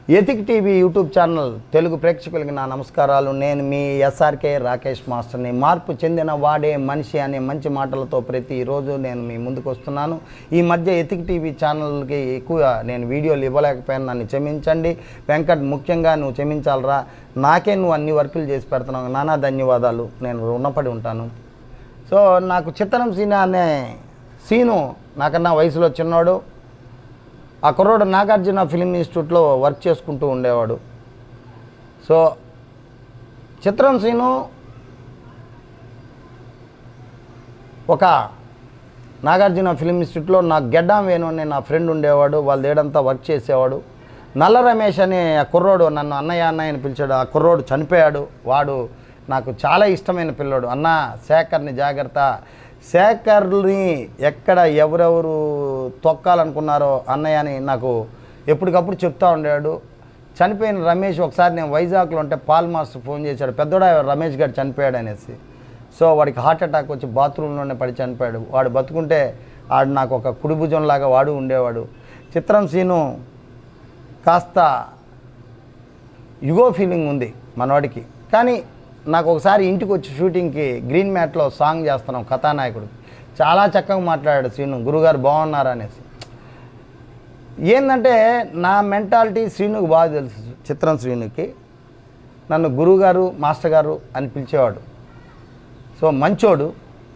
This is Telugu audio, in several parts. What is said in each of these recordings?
ఎతిక్ టీవీ యూట్యూబ్ ఛానల్ తెలుగు ప్రేక్షకులకి నా నమస్కారాలు నేను మీ ఎస్ఆర్కే రాకేష్ మాస్టర్ని మార్పు చెందిన వాడే మనిషి అనే మంచి మాటలతో ప్రతిరోజు నేను మీ ముందుకు వస్తున్నాను ఈ మధ్య ఎతిక్ టీవీ ఛానల్కి ఎక్కువ నేను వీడియోలు ఇవ్వలేకపోయాను నన్ను క్షమించండి వెంకట్ ముఖ్యంగా నువ్వు క్షమించాలరా నాకే నువ్వు అన్ని వర్కులు చేసి పెడుతున్నావు నానా ధన్యవాదాలు నేను రుణపడి ఉంటాను సో నాకు చిత్తనం సీనా అనే సీను నాకన్నా వయసులో చిన్నోడు ఆ కుర్రోడు నాగార్జున ఫిలిం ఇన్స్టిట్యూట్లో వర్క్ చేసుకుంటూ ఉండేవాడు సో చిత్రం సీను ఒక నాగార్జున ఫిలిం ఇన్స్టిట్యూట్లో నా గెడ్డాం వేణు అనే నా ఫ్రెండ్ ఉండేవాడు వాళ్ళ దేడంతా వర్క్ చేసేవాడు నల్ల రమేష్ అనే ఆ కుర్రోడు నన్ను అన్నయ్య అన్నయ్య అని పిలిచాడు ఆ కుర్రోడు చనిపోయాడు వాడు నాకు చాలా ఇష్టమైన పిల్లోడు అన్న శేఖర్ని జాగ్రత్త శేఖర్ని ఎక్కడ ఎవరెవరు తొక్కాలనుకున్నారో అన్నయ్య అని నాకు ఎప్పటికప్పుడు చెప్తా ఉండేవాడు చనిపోయిన రమేష్ ఒకసారి నేను వైజాగ్లో ఉంటే పాల్ మాస్టర్ ఫోన్ చేశాడు పెద్దోడా రమేష్ గారు చనిపోయాడు అనేసి సో వాడికి హార్ట్ అటాక్ వచ్చి బాత్రూంలోనే పడి చనిపోయాడు వాడు బతుకుంటే వాడు నాకు ఒక కుడి భుజంలాగా వాడు ఉండేవాడు చిత్రం సీను కాస్త యుగో ఫీలింగ్ ఉంది మనవాడికి కానీ నాకు ఒకసారి ఇంటికి వచ్చి షూటింగ్కి గ్రీన్ మ్యాట్లో సాంగ్ చేస్తున్నాం కథానాయకుడు చాలా చక్కగా మాట్లాడాడు శ్రీను గురుగారు బాగున్నారు అనేసి ఏంటంటే నా మెంటాలిటీ శ్రీనుకు బాగా తెలుసు చిత్రం శ్రీనుకి నన్ను గురుగారు మాస్టర్ గారు అని పిలిచేవాడు సో మంచోడు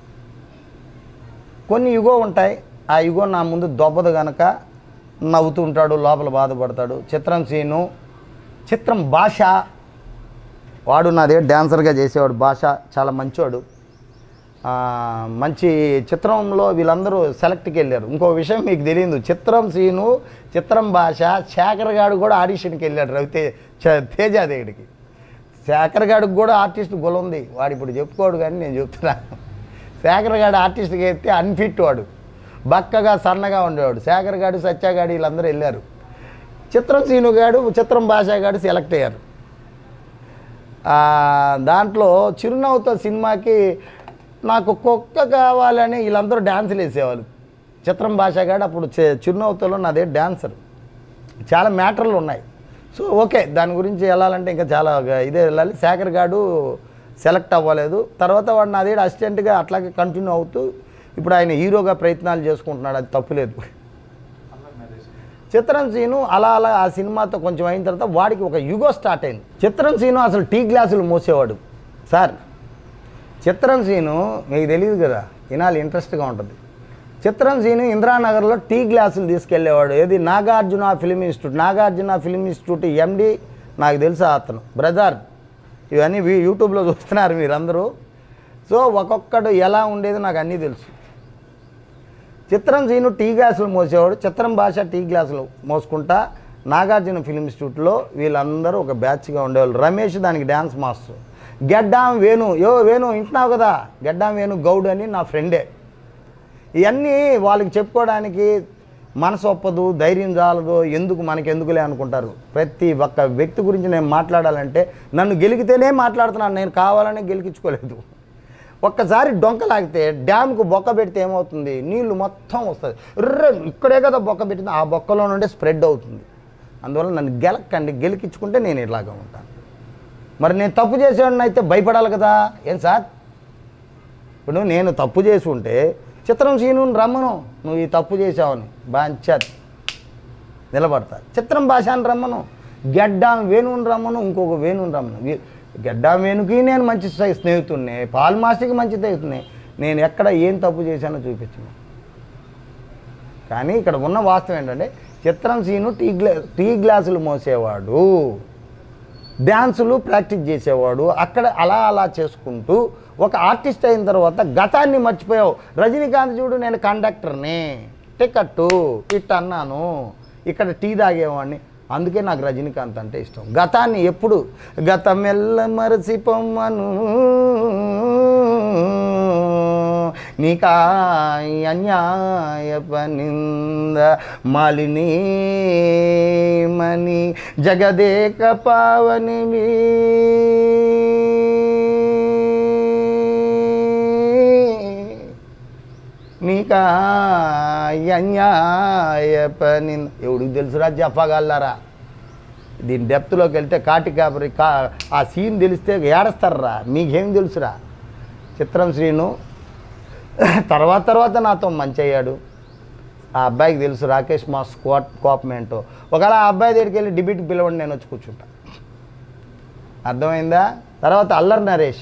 కొన్ని యుగో ఉంటాయి ఆ యుగో నా ముందు దొబ్బదు గనక నవ్వుతూ ఉంటాడు లోపల బాధపడతాడు చిత్రం సీను చిత్రం భాష వాడు నాదే డ్యాన్సర్గా చేసేవాడు భాష చాలా మంచోడు ఆ, మంచి చిత్రంలో వీళ్ళందరూ సెలెక్ట్కి వెళ్ళారు ఇంకో విషయం మీకు తెలియదు చిత్రం సీను చిత్రం భాష శేఖర్ గాడు కూడా ఆడిషన్కి వెళ్ళాడు రవితే చ- తేజ దగ్గరికి శేఖర్ గాడికి కూడా ఆర్టిస్ట్ గుల ఉంది వాడు ఇప్పుడు చెప్పుకోడు కానీ నేను చెప్తున్నాను శేఖర్ గాడు ఆర్టిస్ట్కి అయితే అన్ఫిట్ వాడు బక్కగా సన్నగా ఉండేవాడు శేఖర్ గాడు సత్యాగాడు వీళ్ళందరూ వెళ్ళారు చిత్రం సీను గాడు చిత్రం భాష గాడు సెలెక్ట్ అయ్యారు ఆ, దాంట్లో చిరునవ్వుతో సినిమాకి నాకు కుక్క కావాలని వీళ్ళందరూ డ్యాన్సులు వేసేవాళ్ళు చిత్రం భాష గాడు అప్పుడు చి- చిరునవ్వుతో నాదే డ్యాన్సర్ చాలా మ్యాటర్లు ఉన్నాయి సో ఓకే దాని గురించి వెళ్ళాలంటే ఇంకా చాలా గ- ఇదే వెళ్ళాలి శేఖర్ గాడు సెలెక్ట్ అవ్వలేదు తర్వాత వాడు నాది అసిస్టెంట్గా అట్లాగే కంటిన్యూ అవుతూ ఇప్పుడు ఆయన హీరోగా ప్రయత్నాలు చేసుకుంటున్నాడు అది తప్పులేదు చిత్రం సీను అలా అలా ఆ సినిమాతో కొంచెం అయిన తర్వాత వాడికి ఒక యుగో స్టార్ట్ అయింది చిత్రం సీను అసలు టీ గ్లాసులు మోసేవాడు సార్ చిత్రం సీను మీకు తెలియదు కదా వినాలి ఇంట్రెస్ట్గా ఉంటుంది చిత్రం సీను ఇందిరానగర్లో టీ గ్లాసులు తీసుకెళ్ళేవాడు ఏది Nagarjuna film institute Nagarjuna film institute MD నాకు తెలుసా అతను బ్రదర్ ఇవన్నీ వీ- యూట్యూబ్లో చూస్తున్నారు మీరందరూ సో ఒక్కొక్కడు ఎలా ఉండేది నాకు అన్నీ తెలుసు చిత్రం సీను టీ గ్లాసులు మోసేవాడు చిత్రం భాష టీ గ్లాసులు మోసుకుంటా నాగార్జున ఫిలిం ఇన్స్టిట్యూట్లో వీళ్ళందరూ ఒక బ్యాచ్గా ఉండేవాళ్ళు రమేష్ దానికి డ్యాన్స్ మాస్టర్ గెడ్డాం వేణు యో వేణు వింటున్నావు కదా గెడ్డాం వేణు గౌడ్ అని నా ఫ్రెండే ఇవన్నీ వాళ్ళకి చెప్పుకోవడానికి మనసు ఒప్పదు ధైర్యం చాలదు ఎందుకు మనకి ఎందుకులే అనుకుంటారు ప్రతి ఒక్క వ్యక్తి గురించి నేను మాట్లాడాలంటే నన్ను గెలికితేనే మాట్లాడుతున్నాను నేను కావాలనే గెలికించుకోలేదు ఒక్కసారి డొంక లాగితే డ్యామ్కు బొక్క పెడితే ఏమవుతుంది నీళ్లు మొత్తం వస్తుంది ర్ర ఇక్కడే కదా బొక్క పెట్టింది ఆ బొక్కలో నుండే స్ప్రెడ్ అవుతుంది అందువల్ల నన్ను గెలక్కండి గెలికించుకుంటే నేను ఇలాగా ఉంటాను మరి నేను తప్పు చేసేవాడిని అయితే భయపడాలి కదా ఏం సార్ ఇప్పుడు నేను తప్పు చేసి ఉంటే చిత్రం సీను రమ్మను నువ్వు ఈ తప్పు చేసావని బాంచత్ నిలబడతా చిత్రం భాష అని రమ్మను గెడ్డాం వేణుని రమ్మను ఇంకొక వేణుని రమ్మను వీ- గెడ్డాం వేణుకి నేను మంచి స్నే- స్నేహితుడిని పాల్ మాస్టర్కి మంచి స్నేహితుడిని నేను ఎక్కడ ఏం తప్పు చేశానో చూపించను కానీ ఇక్కడ ఉన్న వాస్తవం ఏంటంటే చిత్రం సీను టీ గ్లా టీ గ్లాసులు మోసేవాడు డ్యాన్సులు ప్రాక్టీస్ చేసేవాడు అక్కడ అలా అలా చేసుకుంటూ ఒక ఆర్టిస్ట్ అయిన తర్వాత గతాన్ని మర్చిపోయావు రజనీకాంత్ చూడు నేను కండక్టర్ని టికెట్టు ఇట్ అన్నాను ఇక్కడ టీ తాగేవాడిని అందుకే నాకు రజనీకాంత్ అంటే ఇష్టం గతాన్ని ఎప్పుడు గతం ఎల్ల మరచిపోమ్మను నీకా అన్యాయ పనింద మాలిని మణి జగదేక పావని నీకా అన్యాయ పని ఎవడికి తెలుసురా చెప్పగలరా దీని డెప్త్లోకి వెళ్తే కాటి కాపరి కా ఆ సీన్ తెలిస్తే ఏడస్తారా మీకేం తెలుసురా చిత్రం శ్రీను తర్వాత తర్వాత నాతో మంచి అయ్యాడు ఆ అబ్బాయికి తెలుసు రాకేష్ మాస్ కోప్ కోపం ఏంటో ఒకవేళ ఆ అబ్బాయి దగ్గరికి వెళ్ళి డిబిట్ పిలవండి నేను వచ్చి కూర్చుంటా అర్థమైందా తర్వాత అల్లరి నరేష్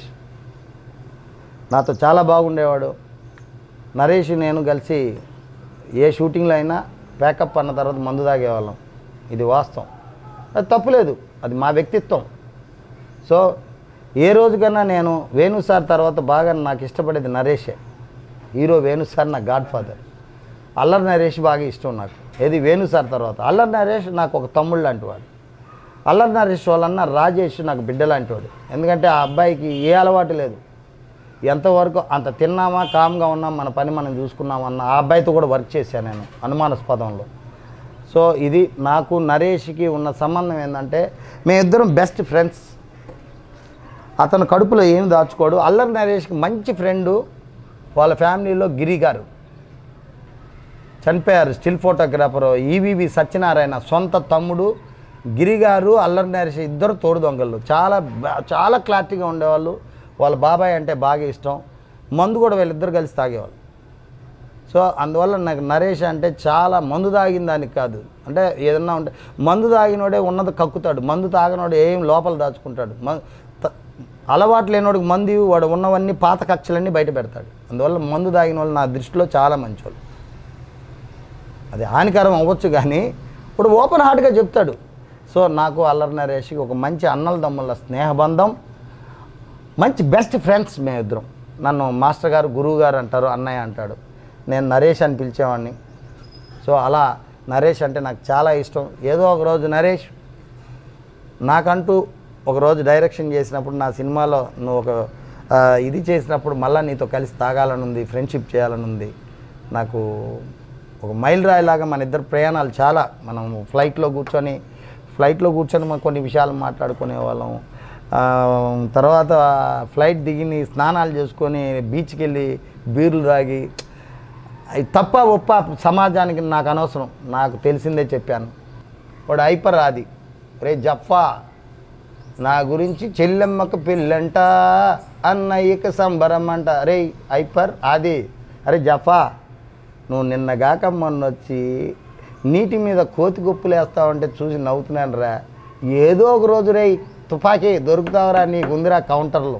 నాతో చాలా బాగుండేవాడు నరేష్ నేను కలిసి ఏ షూటింగ్లో అయినా ప్యాకప్ అన్న తర్వాత మందు తాగేవాళ్ళం ఇది వాస్తవం అది తప్పులేదు అది మా వ్యక్తిత్వం సో ఏ రోజుకన్నా నేను వేణు సార్ తర్వాత బాగా నాకు ఇష్టపడేది నరేషే హీరో వేణు సార్ నా గాడ్ ఫాదర్ అల్లరి నరేష్ బాగా ఇష్టం నాకు ఏది వేణు సార్ తర్వాత అల్లరి నరేష్ నాకు ఒక తమ్ముడు లాంటి వాడు అల్లరి నరేష్ వాళ్ళన్న రాజేష్ నాకు బిడ్డ లాంటి వాడు ఎందుకంటే ఆ అబ్బాయికి ఏ అలవాటు లేదు ఎంతవరకు అంత తిన్నామా కామ్గా ఉన్నాం మన పని మనం చూసుకున్నామన్న ఆ అబ్బాయితో కూడా వర్క్ చేశాను నేను అనుమానాస్పదంలో సో ఇది నాకు నరేష్కి ఉన్న సంబంధం ఏంటంటే మేమిద్దరం బెస్ట్ ఫ్రెండ్స్ అతను కడుపులో ఏం దాచుకోడు అల్లరి నరేష్కి మంచి ఫ్రెండు వాళ్ళ ఫ్యామిలీలో గిరి గారు చనిపోయారు స్టిల్ ఫోటోగ్రాఫర్ ఈవీవి సత్యనారాయణ సొంత తమ్ముడు గిరి గారు అల్లరి నరేష్ ఇద్దరు తోడు దొంగలు చాలా బా- చాలా క్లారిటీగా ఉండేవాళ్ళు వాళ్ళ బాబాయ్ అంటే బాగా ఇష్టం మందు కూడా వీళ్ళిద్దరు కలిసి తాగేవాళ్ళు సో అందువల్ల నాకు నరేష్ అంటే చాలా మందు తాగిన దానికి కాదు అంటే ఏదన్నా ఉంటే మందు తాగినోడే ఉన్నది కక్కుతాడు మందు తాగినోడు ఏం లోపల దాచుకుంటాడు మ- త- అలవాటు లేనోడికి మంది వాడు ఉన్నవన్నీ పాత కక్షలన్నీ బయట పెడతాడు అందువల్ల మందు తాగిన వాళ్ళు నా దృష్టిలో చాలా మంచోళ్ళు అది హానికరం అవ్వచ్చు కానీ ఇప్పుడు ఓపెన్ హార్ట్గా చెప్తాడు సో నాకు అల్లరి నరేష్కి ఒక మంచి అన్నల దమ్ముల స్నేహబంధం మంచి బెస్ట్ ఫ్రెండ్స్ మేమిద్దరం నన్ను మాస్టర్ గారు గురువు గారు అంటారు అన్నయ్య అంటాడు నేను నరేష్ అని పిలిచేవాడిని సో అలా నరేష్ అంటే నాకు చాలా ఇష్టం ఏదో ఒక రోజు నరేష్ నాకంటూ ఒకరోజు డైరెక్షన్ చేసినప్పుడు నా సినిమాలో నువ్వు ఒక ఆ, ఇది చేసినప్పుడు మళ్ళీ నీతో కలిసి తాగాలని ఉంది ఫ్రెండ్షిప్ చేయాలని ఉంది నాకు ఒక మైల్ రాయిలాగా మన ఇద్దరు ప్రయాణాలు చాలా మనం ఫ్లైట్లో కూర్చొని ఫ్లైట్లో కూర్చొని మనం కొన్ని విషయాలు మాట్లాడుకునే వాళ్ళం ఆ, తర్వాత ఫ్లైట్ దిగిని స్నానాలు చేసుకొని బీచ్కి వెళ్ళి బీర్లు తాగి అవి తప్ప ఒప్ప సమాజానికి నాకు అనవసరం నాకు తెలిసిందే చెప్పాను వాడు హైపర్ ఆది రే జఫా నా గురించి చెల్లెమ్మకు పెళ్ళంట అన్నయ్యకి సంబరం అంట అరే హైపర్ ఆది అరే జఫా నువ్వు నిన్నగాక మొన్న వచ్చి నీటి మీద కోతి గుప్పులు వేస్తావంటే చూసి నవ్వుతున్నాను రా ఏదో ఒక రోజు రే తుపాకీ దొరుకుతావురా నీకు ఉందిరా కౌంటర్లో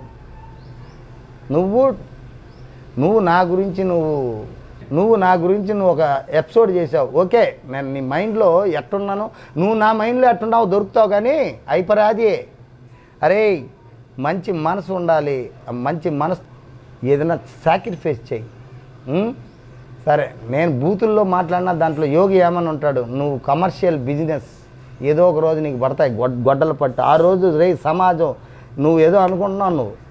నువ్వు నువ్వు నా గురించి నువ్వు నువ్వు నా గురించి నువ్వు ఒక ఎపిసోడ్ చేసావు ఓకే నేను నీ మైండ్లో ఎట్టున్నాను నువ్వు నా మైండ్లో ఎట్టున్నావు దొరుకుతావు కానీ అయిపరాది అరే మంచి మనసు ఉండాలి ఆ మంచి మనసు ఏదైనా సాక్రిఫైస్ చేయి ఉం? సరే నేను బూతుల్లో మాట్లాడినా దాంట్లో యోగి ఏమని ఉంటాడు నువ్వు కమర్షియల్ బిజినెస్ ఏదో ఒక రోజు నీకు పడతాయి గొడ్ గొడ్డలు పట్టు ఆ రోజు రే సమాజం నువ్వు ఏదో అనుకుంటున్నావు నువ్వు